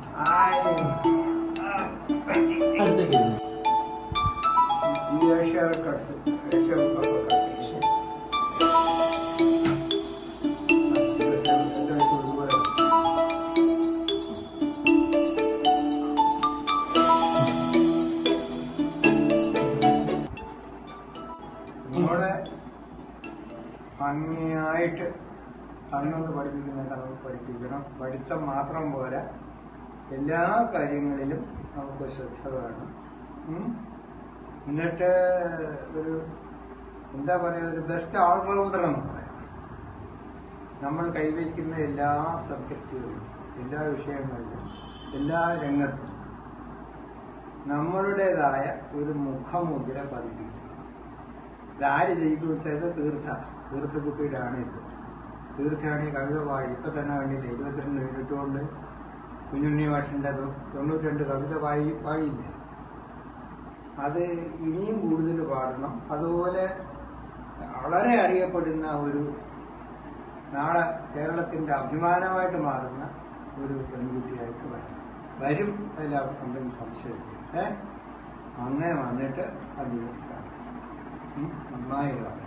അടുത്തേക്ക് ഇരുന്നു. ഈ ഏഷ്യ റെക്കോർഡ്സ് ഏഷ്യ റെക്കോർഡ്സ് നമ്മുടെ ഭംഗിയായിട്ട് അന്നൊന്ന് പഠിപ്പിക്കുന്ന നമുക്ക് പഠിപ്പിക്കണം പഠിത്തം മാത്രം പോരാ എല്ലാ കാര്യങ്ങളിലും നമുക്ക് ശ്രദ്ധ വേണം ഉം. എന്നിട്ട് ഒരു എന്താ പറയുക ഒരു ബെസ്റ്റ് ഓൾറൗണ്ടർ എന്ന് പറയാം നമ്മൾ കൈവരിക്കുന്ന എല്ലാ സബ്ജക്റ്റുകളിലും എല്ലാ വിഷയങ്ങളിലും എല്ലാ രംഗത്തും നമ്മളുടേതായ ഒരു മുഖമുദ്ര പതിപ്പിക്കും ഇതാര് ചെയ്തു വെച്ചാൽ തീർച്ച തീർച്ചക്കുട്ടിയുടെയാണ് ഇത് തീർച്ചയാണ് ഈ കവിത പാടി ഇപ്പൊ തന്നെ വേണ്ടിയില്ല ഇരുപത്തിരണ്ട് മിനിറ്റ് കൊണ്ട് കുഞ്ഞുണ്ണി മാഷിന്റെ തൊണ്ണൂറ്റിരണ്ട് കവിത പാടി പാടിയില്ലേ അത് ഇനിയും കൂടുതൽ പാടണം അതുപോലെ വളരെ അറിയപ്പെടുന്ന ഒരു നാളെ കേരളത്തിന്റെ അഭിമാനമായിട്ട് മാറുന്ന ഒരു പെൺകുട്ടിയായിട്ട് വരും വരും എല്ലാവർക്കും എന്തെങ്കിലും സംശയമില്ല ഏ അങ്ങനെ വന്നിട്ട് അത് നന്നായി കാണും.